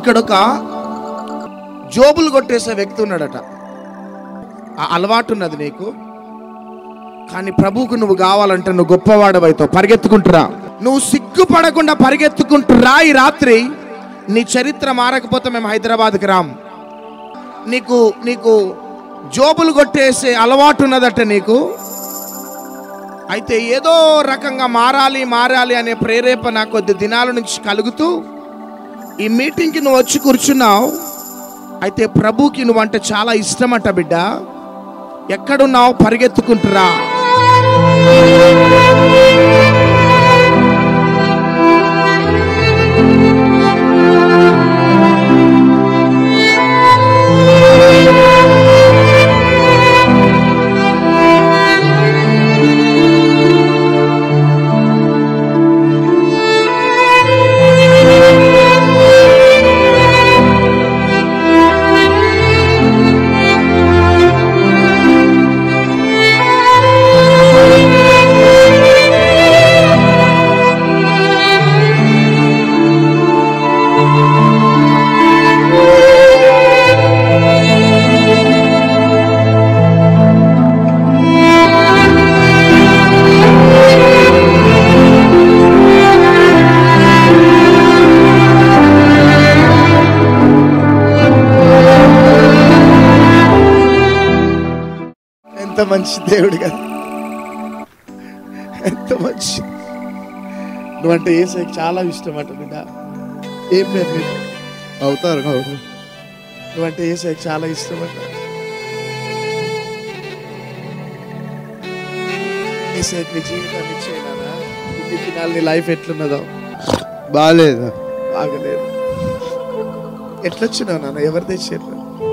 ఇక్కడ ఒక జోబులు కొట్టేసే వ్యక్తి ఉన్నాడట ఆ అలవాటు ఉన్నది నీకు కానీ ప్రభువుకు నువ్వు కావాలంటే నువ్వు గొప్పవాడవైతావు పరిగెత్తుకుంటురా నువ్వు సిగ్గుపడకుండా పరిగెత్తుకుంటురా ఈ రాత్రి నీ చరిత్ర మారకపోతే మేము హైదరాబాద్కి రాం నీకు నీకు జోబులు కొట్టేసే అలవాటు ఉన్నదట నీకు అయితే ఏదో రకంగా మారాలి మారాలి అనే ప్రేరేపణ కొద్ది దినాల నుంచి కలుగుతూ ఈ మీటింగ్కి నువ్వు వచ్చి కూర్చున్నావు అయితే ప్రభుకి నువ్వంటే చాలా ఇష్టమట బిడ్డ ఎక్కడున్నావు పరిగెత్తుకుంటురా ఎంత మంచి దేవుడు కదా ఎంత మంచి నువ్వంటే ఏసై చాలా ఇష్టం అట బిడ్డ ఏం పేరు నీకు? అవుతారు అవుతారు నువ్వంటే ఏసై చాలా ఇష్టం అట ఏసై నీ జీవితాన్ని ఇచ్చేయనా ఇన్ని దినాలు నీ లైఫ్ ఎట్లున్నదో బాగాలేదు బాగలేదు ఎట్లొచ్చినావు నాన్న ఎవరు తెచ్చారు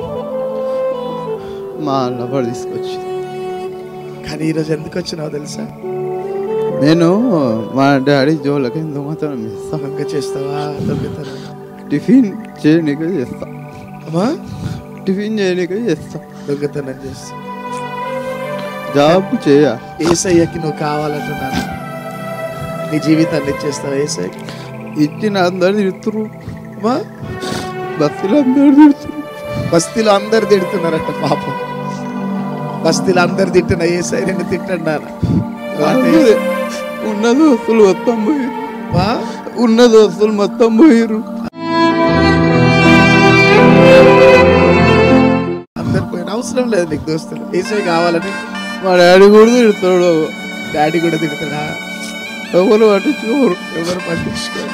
మా లవర్ తీసుకొచ్చి కానీ ఈరోజు ఎందుకు వచ్చినావు తెలుసా నేను మా డాడీ జోలకి దొంగతనం చేస్తా దొంగ చేస్తావా దొంగతనం టిఫిన్ చేయనీకే చేస్తా అమ్మా టిఫిన్ చేయనీకే చేస్తా దొంగతనం చేస్తా జాబ్ చేయ ఏసయ్యకి నువ్వు కావాలంటున్నాను నీ జీవితాన్ని ఇచ్చేస్తావు ఏసయ్య ఇచ్చిన అందరు తిడుతురు అమ్మా బస్సులో అందరు తిడుతురు బస్తీలో అందరు తిడుతున్నారట పాపం బస్తీలో అందరు తిట్టిన ఏసై నిన్ను తిట్టండాన అందరూ ఉన్న దోస్తులు మొత్తం పోయిరు వా ఉన్న దోస్తులు మొత్తం పోయిరు అందరు పోయిన అవసరం లేదు నీకు దోస్తులు ఏసై కావాలని మా డాడీ కూడా తిడతాడు డాడీ కూడా తిడతాడా ఎవరు పట్టించుకోరు ఎవరు పట్టించుకోరు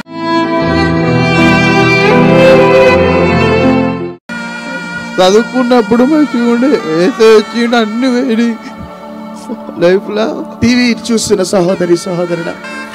చదువుకున్నప్పుడు మంచిగా ఉండే ఏసే వచ్చిండు అన్ని వేడి లైఫ్లో టీవీ చూస్తున్న సహోదరి సహోదరుడా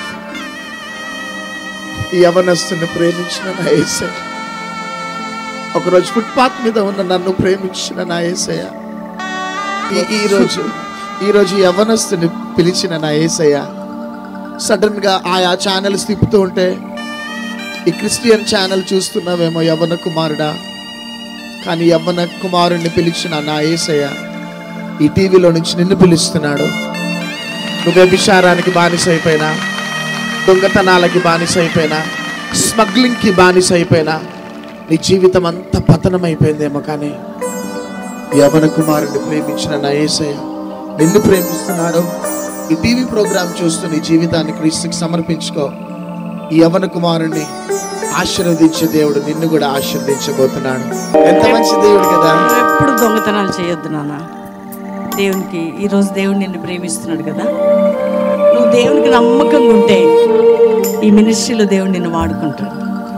ఈ యవనస్తుని ప్రేమించిన నా ఏసయ్య ఒకరోజు ఫుట్పాత్ మీద ఉన్న నన్ను ప్రేమించిన నా ఏసయ్య ఈ ఈ రోజు ఈ రోజు ఈ యవనస్తుని పిలిచిన నా ఏసయ్య సడన్ గా ఆయా ఛానల్స్ తిప్పుతూ ఉంటే ఈ క్రిస్టియన్ ఛానల్ చూస్తున్నావేమో యవన కుమారుడా కానీ యవ్వన కుమారుణ్ణి పిలిచిన నా ఏసయ్య ఈ టీవీలో నుంచి నిన్ను పిలుస్తున్నాడు నువ్వు వ్యభిచారానికి బానిస అయిపోయినా దొంగతనాలకి బానిస అయిపోయినా స్మగ్లింగ్కి బానిస అయిపోయినా నీ జీవితం అంతా పతనం అయిపోయిందేమో కానీ యవన కుమారుని ప్రేమించిన నా ఏసయ్య నిన్ను ప్రేమిస్తున్నాడు ఈ టీవీ ప్రోగ్రామ్ చూస్తూ నీ జీవితాన్ని క్రీస్తుకి సమర్పించుకో ఈ యవన కుమారుణ్ణి ఆశీర్వదించే దేవుడు నిన్ను కూడా ఆశీర్వదించబోతున్నాడు ఎంత మంచి దేవుడు కదా నువ్వు ఎప్పుడు దొంగతనాలు చేయొద్దు నాన్న దేవునికి ఈరోజు దేవుడు నిన్ను ప్రేమిస్తున్నాడు కదా నువ్వు దేవునికి నమ్మకంగా ఉంటే ఈ మినిస్ట్రీలో దేవుడు నిన్ను వాడుకుంటాడు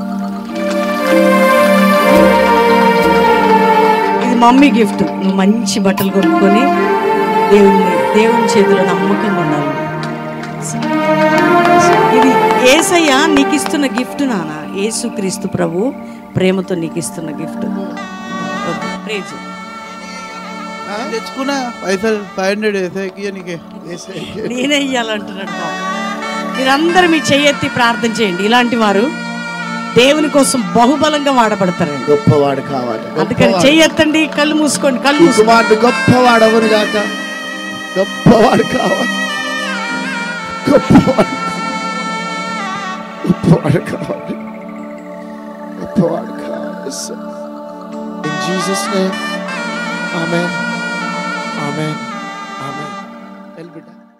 ఇది మమ్మీ గిఫ్ట్ నువ్వు మంచి బట్టలు కొనుక్కొని దేవుని దేవుని చేతిలో నమ్మకంగా ఉండాలి ఇది ఏసయ్య నీకు ఇస్తున్న గిఫ్ట్ నాన్న యేసుక్రీస్తు ప్రభు ప్రేమతో నీకు ఇస్తున్న గిఫ్ట్ ప్రేజ్ తెచ్చుకున్నా పైసలు ఫైవ్ హండ్రెడ్ వేసాకి నీకే యేసయ్యకి నేనే ఇయ్యాలంటున్నాడు బాబు మీరందరూ మీ చెయ్యెత్తి ప్రార్థన చేయండి ఇలాంటి వారు దేవుని కోసం బహుబలంగా వాడబడతారండి గొప్పవాడు కావాలి అందుకని గొప్పవాడు. చెయ్యెత్తండి కళ్ళు మూసుకోండి కళ్ళు ఈ మూసుకోండి కుమారుడు గొప్పవాడు ఎవరు కాక గొప్పవాడు కావాలి గొప్పవాడు గొప్పవాడు కావాలి గొప్పవాడు in Jesus name amen amen amen బిడ్డ